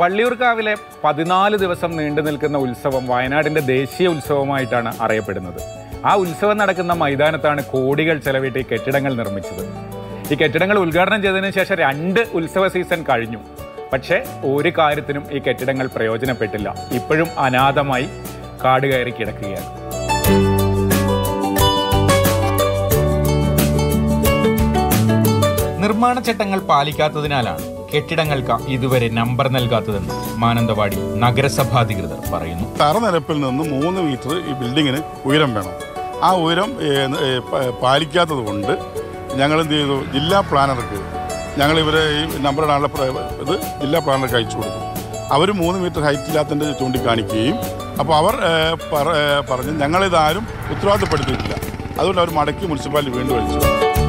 വള്ളിയൂർക്കാവിലെ പതിനാല് ദിവസം നീണ്ടു നിൽക്കുന്ന ഉത്സവം വയനാടിന്റെ ദേശീയ ഉത്സവമായിട്ടാണ് അറിയപ്പെടുന്നത് ആ ഉത്സവം നടക്കുന്ന മൈതാനത്താണ് കോടികൾ ചെലവിട്ട് ഈ കെട്ടിടങ്ങൾ നിർമ്മിച്ചത് ഈ കെട്ടിടങ്ങൾ ഉദ്ഘാടനം ചെയ്തതിനു ശേഷം രണ്ട് ഉത്സവ സീസൺ കഴിഞ്ഞു പക്ഷേ ഒരു കാര്യത്തിനും ഈ കെട്ടിടങ്ങൾ പ്രയോജനപ്പെട്ടില്ല ഇപ്പോഴും അനാഥമായി കാട് കയറി കിടക്കുകയാണ് നിർമ്മാണ ചട്ടങ്ങൾ പാലിക്കാത്തതിനാലാണ് കെട്ടിടങ്ങൾക്ക് ഇതുവരെ നമ്പർ നൽകാത്തതെന്ന് മാനന്തവാടി നഗരസഭാധികൃതർ പറയുന്നു തറനിരപ്പിൽ നിന്ന് മൂന്ന് മീറ്റർ ഈ ബിൽഡിങ്ങിന് ഉയരം വേണം ആ ഉയരം ഏ, ഏ, പ- പാലിക്കാത്തത് കൊണ്ട് ഞങ്ങൾ എന്ത് ചെയ്തു ജില്ലാ പ്ലാനർക്ക് ഞങ്ങൾ ഇവരെ ഈ നമ്പർ ഇടാനുള്ള പ്ര- ഇത് ജില്ലാ പ്ലാനർക്ക് അയച്ചു കൊടുത്തു അവർ മൂന്ന് മീറ്റർ ഹൈറ്റ് ഇല്ലാത്തതിൻ്റെ ചൂണ്ടിക്കാണിക്കുകയും അപ്പോൾ അവർ ഏ, പറ- ഏ, പറഞ്ഞ് ഞങ്ങളിതാരും ഉത്തരവാദിത്തപ്പെടുത്തിയിട്ടില്ല അതുകൊണ്ട് അവർ മടക്കി മുനിസിപ്പാലിറ്റി വീണ്ടും അയച്ചു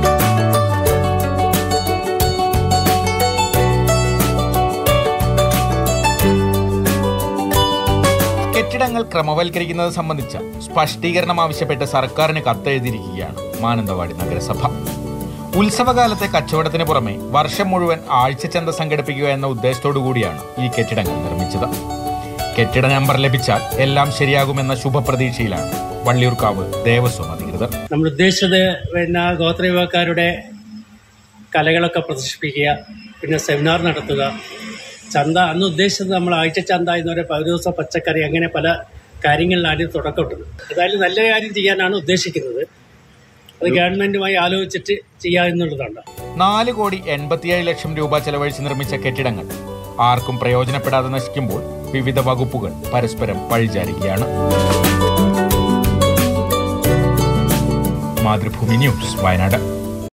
കെട്ടിടങ്ങൾ ക്രമവൽക്കരിക്കുന്നത് സംബന്ധിച്ച സ്പഷ്ടീകരണം ആവശ്യപ്പെട്ട് സർക്കാരിന് കത്തെഴുതിയിരിക്കുകയാണ് മാനന്തവാടി നഗരസഭ ഉത്സവകാലത്തെ കച്ചവടത്തിന് പുറമെ വർഷം മുഴുവൻ ആഴ്ചച്ചന്ത സംഘടിപ്പിക്കുക എന്ന ഉദ്ദേശത്തോടു കൂടിയാണ് ഈ കെട്ടിടങ്ങൾ നിർമ്മിച്ചത് കെട്ടിട നമ്പർ ലഭിച്ചാൽ എല്ലാം ശരിയാകുമെന്ന ശുഭപ്രതീക്ഷയിലാണ് വള്ളിയൂർക്കാവ് ദേവസ്വം അധികൃതർ നമ്മൾ ഉദ്ദേശിച്ചത് പിന്നെ ഗോത്രവിഭാഗക്കാരുടെ കലകളൊക്കെ പ്രദർശിപ്പിക്കുക പിന്നെ സെമിനാർ നടത്തുക ചന്ത അന്ന് ഉദ്ദേശിച്ചത് നമ്മൾ ആഴ്ച ചന്ത എന്ന് പറയുന്ന പൗരദിവസ പച്ചക്കറി അങ്ങനെ പല കാര്യങ്ങളിലാണ് ഇത് തുടക്കമിട്ടത് ഏതായാലും നല്ല കാര്യം ചെയ്യാനാണ് ഉദ്ദേശിക്കുന്നത് അത് ഗവൺമെന്റുമായി ആലോചിച്ചിട്ട് ചെയ്യുക എന്നുള്ളതാണ് നാല് കോടി എൺപത്തിയേഴ് ലക്ഷം രൂപ ചെലവഴിച്ച് നിർമ്മിച്ച കെട്ടിടങ്ങൾ ആർക്കും പ്രയോജനപ്പെടാതെ നശിക്കുമ്പോൾ വിവിധ വകുപ്പുകൾ പരസ്പരം പഴിചാരുകയാണ് മാതൃഭൂമി ന്യൂസ് വയനാട്